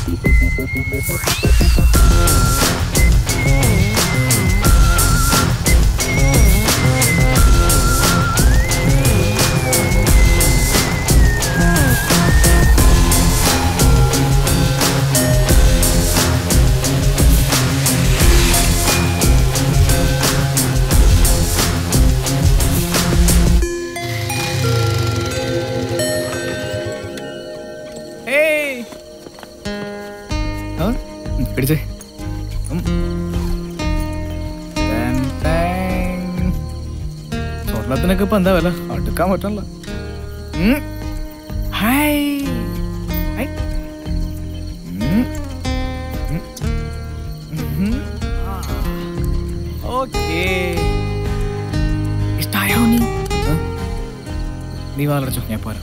ഏയ് ആ, ഉം, പിടിച്ചേ ഉം. Tan, tan. സ്വർണത്തിനൊക്കെ ഇപ്പൊ എന്താ വില അടുക്കാൻ പറ്റണല്ല ഉം. Hi hi. ഉം. ഉം. ഉം. ആ. ഓക്കേ ഇഷ്ടായോ നീ ആ? നീ വാലടച്ചോ ഞാൻ പോരാ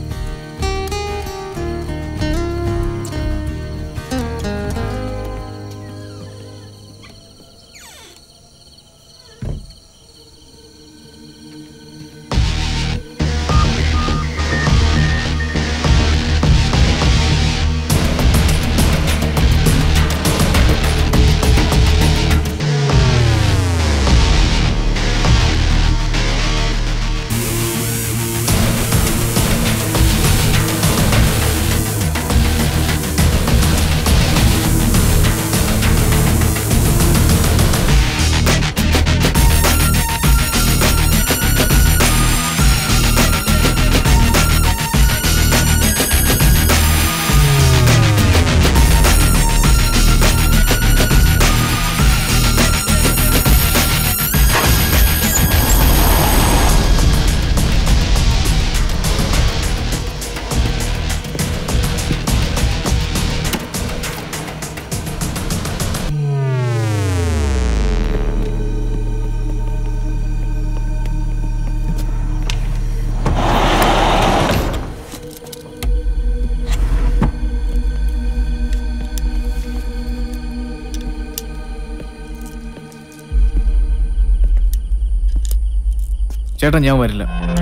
ചേട്ടാ ഞാൻ വരില്ല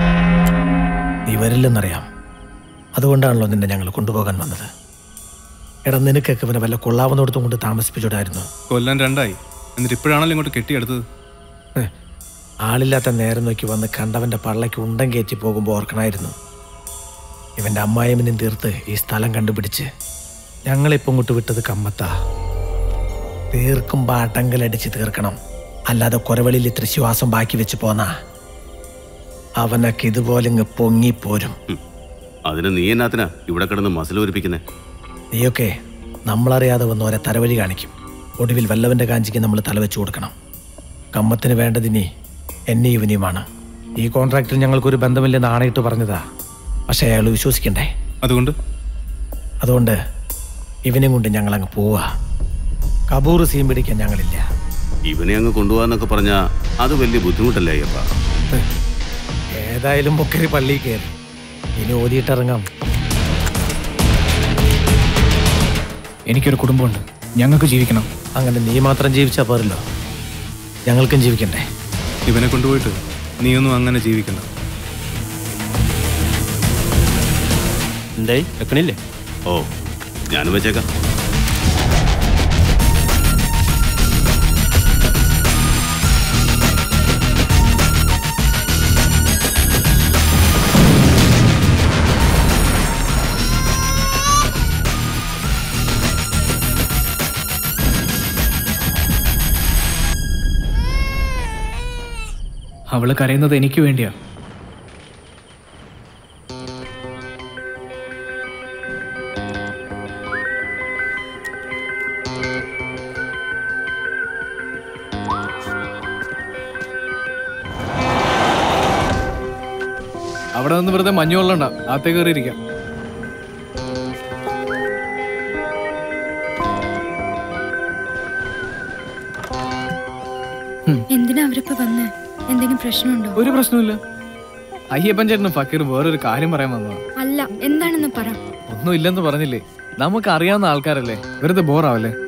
നീ വരില്ലെന്നറിയാം അതുകൊണ്ടാണല്ലോ നിന്നെ ഞങ്ങൾ കൊണ്ടുപോകാൻ വന്നത് എടാ നിനക്കൊക്കെ ഇവനെ വല്ല കൊള്ളാവുന്നിടത്തും കൊണ്ട് താമസിപ്പിച്ചോടായിരുന്നു കൊല്ലം രണ്ടായി എന്നിട്ട് ഇപ്പോഴാണല്ലോ ഇങ്ങോട്ട് കെട്ടിയെടുത്തത് ഹ്, ആളില്ലാത്ത നേരം നോക്കി വന്ന് കണ്ടവന്റെ പള്ളയ്ക്ക് ഉണ്ടം കയറ്റി പോകുമ്പോൾ ഓർക്കണമായിരുന്നു ഇവന്റെ അമ്മായിമനും തീർത്ത് ഈ സ്ഥലം കണ്ടുപിടിച്ച് ഞങ്ങളിപ്പം ഇങ്ങോട്ട് വിട്ടത് കമ്മത്താ തീർക്കുമ്പോ അടങ്കലടിച്ച് തീർക്കണം അല്ലാതെ കുരവളിയിൽ ഇത്ര ശ്വാസം ബാക്കി വെച്ച് പോന്നാ അവനൊക്കെ ഇതുപോലെ ഇങ്ങ് പൊങ്ങിപ്പോരും അതിന് നീ എന്നാത്തിനാ ഇവിടെ കിടന്ന് മസിൽ ഒരിപ്പിക്കുന്നേ നീയൊക്കെ നമ്മളറിയാതെ വന്ന് ഓരോ തലവലി കാണിക്കും ഒടുവിൽ വല്ലവന്റെ കാഞ്ചിക്ക് നമ്മൾ തലവെച്ച് കൊടുക്കണം കമ്മത്തിന് വേണ്ടതിനി എന്നെ ഇവനെയുമാണ് ഈ കോൺട്രാക്റ്റിൽ ഞങ്ങൾക്കൊരു ബന്ധമില്ലെന്ന് ആണയിട്ട് പറഞ്ഞതാ പക്ഷേ അയാൾ വിശ്വസിക്കണ്ടേ അതുകൊണ്ട് അതുകൊണ്ട് ഇവനെയും കൊണ്ട് ഞങ്ങൾ അങ്ങ് പോവാ കബൂർ സീൻ പിടിക്കാൻ ഞങ്ങളില്ല ഇവനെ അങ്ങ് കൊണ്ടുപോകാന്നൊക്കെ പറഞ്ഞാ അത് വലിയ ബുദ്ധിമുട്ടല്ലേ അയ്യപ്പ ഹ്, ഏതായാലും മുക്കരി പള്ളിയിൽ കയറി ഇനി ഓതിയിട്ടിറങ്ങാം എനിക്കൊരു കുടുംബമുണ്ട് ഞങ്ങൾക്ക് ജീവിക്കണം അങ്ങനെ നീ മാത്രം ജീവിച്ചാൽ പോരല്ലോ ഞങ്ങൾക്കും ജീവിക്കണ്ടേ ഇവനെ കൊണ്ടുപോയിട്ട് നീയൊന്നും അങ്ങനെ ജീവിക്കണ്ട എന്തായി വെക്കണില്ലേ ഓ ഞാനും വെച്ചേക്കാം അവള് കരയുന്നത് എനിക്ക് വേണ്ടിയാ അവിടെ നിന്ന് വെറുതെ മഞ്ഞു കൊള്ളണ്ട അകത്തേ കയറിയിരിക്കാം എന്തിനാ അവരിപ്പോ വന്ന് എന്തെങ്കിലും പ്രശ്നമുണ്ടോ ഒരു പ്രശ്നമില്ല അയ്യപ്പൻ ചേട്ടനും ഫക്കീറും വേറൊരു കാര്യം പറയാൻ വന്നതാ അല്ല എന്താണെന്ന് പറ ഒന്നും ഇല്ലെന്ന് പറഞ്ഞില്ലേ നമുക്ക് അറിയാവുന്ന ആൾക്കാരല്ലേ വെറുതെ ബോറാവല്ലേ